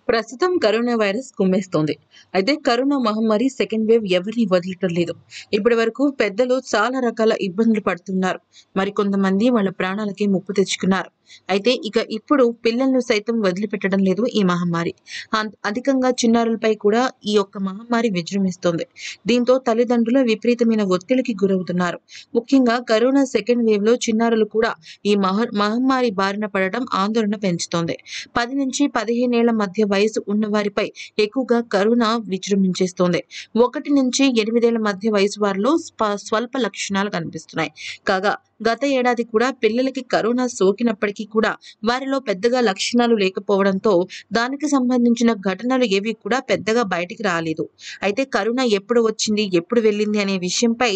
ప్రస్తుతం corona virus కుమ్మేస్తోంది అయితే corona మహమ్మారి సెకండ్ వేవ్ ఎవరిని వదలటం లేదు ఇప్పటి వరకు పెద్దలు చాలా రకాల ఇబ్బందులు పడుతున్నారు మరి కొంతమంది వాళ్ళ ప్రాణాలకి ముప్పు తెచ్చుకున్నారు అయితే ఇక ఇప్పుడు పిల్లలను సైతం వదిలిపెట్టడం లేదు ఈ మహమ్మారి అం- అధికంగా చిన్నారులపై కూడా ఈ యొక్క మహమ్మారి విజృంభిస్తోంది దీంతో తల్లిదండ్రులు విపరీతమైన ఒత్తిడికి గురవుతున్నారు ముఖ్యంగా కరోనా సెకండ్ వేవ్ లో చిన్నారులు కూడా ఈ మహ మహమ్మారి బారిన పడటం ఆందోళన పెంచుతోంది పది నుంచి పదిహేనేళ్ల మధ్య వయసు ఉన్న వారిపై ఎక్కువగా కరోనా విజృంభించేస్తోంది ఒకటి నుంచి ఎనిమిదేళ్ల మధ్య వయసు వారిలో స్ప- స్వల్ప లక్షణాలు కనిపిస్తున్నాయి కాగా గత ఏడాది కూడా పిల్లలకి కరోనా సోకినప్పటికీ కూడా వారిలో పెద్దగా లక్షణాలు లేకపోవడంతో దానికి సంబంధించిన ఘటనలు ఏవి కూడా పెద్దగా బయటికి రాలేదు అయితే కరోనా ఎప్పుడు వచ్చింది ఎప్పుడు వెళ్ళింది అనే విషయంపై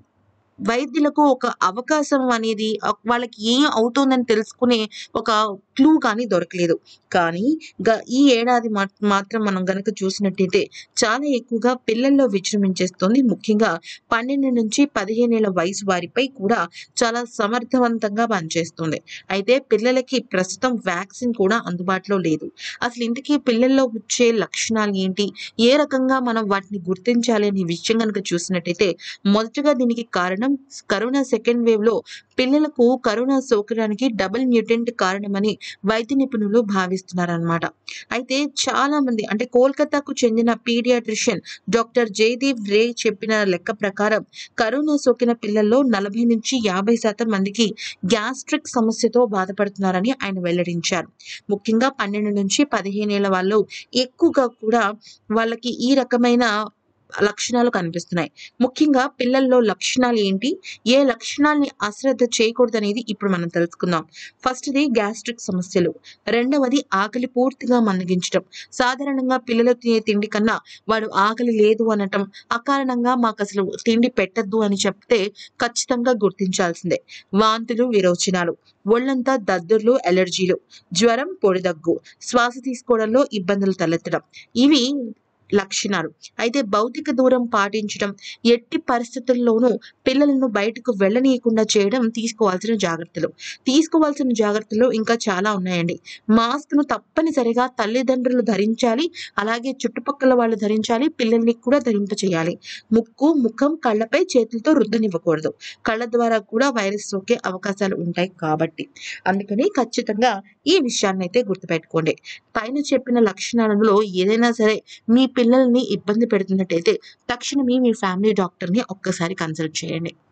వైద్యులకు ఒక అవకాశం అనేది ఆ- వాళ్ళకి ఏం అవుతుందని తెలుసుకునే ఒక క్లూ కానీ దొరకలేదు కానీ గ- ఈ ఏడాది మా- మాత్రం మనం గనక చూసినట్టయితే చాలా ఎక్కువగా పిల్లల్లో విజృంభించేస్తుంది ముఖ్యంగా పన్నెండు నుంచి పదిహేనేళ్ల వయసు వారిపై కూడా చాలా సమర్థవంతంగా పనిచేస్తుంది అయితే పిల్లలకి ప్రస్తుతం వ్యాక్సిన్ కూడా అందుబాటులో లేదు అసలు ఇంతకీ పిల్లల్లో వచ్చే లక్షణాలు ఏంటి ఏ రకంగా మనం వాటిని గుర్తించాలి అనే విషయం కనుక చూసినట్టయితే మొదటగా దీనికి కారణం కరోనా సెకండ్ వేవ్ లో పిల్లలకు కరోనా సోకడానికి డబుల్ మ్యూటెంట్ కారణమని వైద్య నిపుణులు భావిస్తున్నారన్నమాట అయితే చాలా మంది అంటే కోల్కతాకు చెందిన పీడియాట్రిషియన్ డాక్టర్ జయదీప్ రే చెప్పిన లెక్క ప్రకారం కరోనా సోకిన పిల్లల్లో నలభై నుంచి యాభై శాతం మందికి గ్యాస్ట్రిక్ సమస్యతో బాధపడుతున్నారని ఆయన వెల్లడించారు ముఖ్యంగా పన్నెండు నుంచి పదిహేనేళ్ల వాళ్ళు ఎక్కువగా కూడా వాళ్ళకి ఈ రకమైన లక్షణాలు కనిపిస్తున్నాయి ముఖ్యంగా పిల్లల్లో లక్షణాలు ఏంటి ఏ లక్షణాలని అశ్రద్ధ చేయకూడదు అనేది ఇప్పుడు మనం తెలుసుకుందాం ఫస్ట్ది గ్యాస్ట్రిక్ సమస్యలు రెండవది ఆకలి పూర్తిగా మందగించడం సాధారణంగా పిల్లలు తినే తిండి కన్నా వాడు ఆకలి లేదు అనటం అకారణంగా మాకు అసలు తిండి పెట్టద్దు అని చెప్తే ఖచ్చితంగా గుర్తించాల్సిందే వాంతులు విరోచనాలు ఒళ్ళంతా దద్దుర్లు ఎలర్జీలు జ్వరం పొడిదగ్గు శ్వాస తీసుకోవడంలో ఇబ్బందులు తలెత్తడం ఇవి లక్షణాలు అయితే భౌతిక దూరం పాటించడం ఎట్టి పరిస్థితుల్లోనూ పిల్లలను బయటకు వెళ్ళనీయకుండా చేయడం తీసుకోవాల్సిన జాగ్రత్తలు తీసుకోవాల్సిన జాగ్రత్తలు ఇంకా చాలా ఉన్నాయండి మాస్క్ ను తప్పనిసరిగా తల్లిదండ్రులు ధరించాలి అలాగే చుట్టుపక్కల వాళ్ళు ధరించాలి పిల్లల్ని కూడా ధరింప చేయాలి ముక్కు ముఖం కళ్ళపై చేతులతో రుద్దనివ్వకూడదు కళ్ళ ద్వారా కూడా వైరస్ సోకే అవకాశాలు ఉంటాయి కాబట్టి అందుకని ఖచ్చితంగా ఈ విషయాన్ని అయితే గుర్తుపెట్టుకోండి పైన చెప్పిన లక్షణాలలో ఏదైనా సరే మీ పిల్లల్ని ఇబ్బంది పెడుతున్నట్టయితే తక్షణమే మీ ఫ్యామిలీ డాక్టర్ని ఒక్కసారి కన్సల్ట్ చేయండి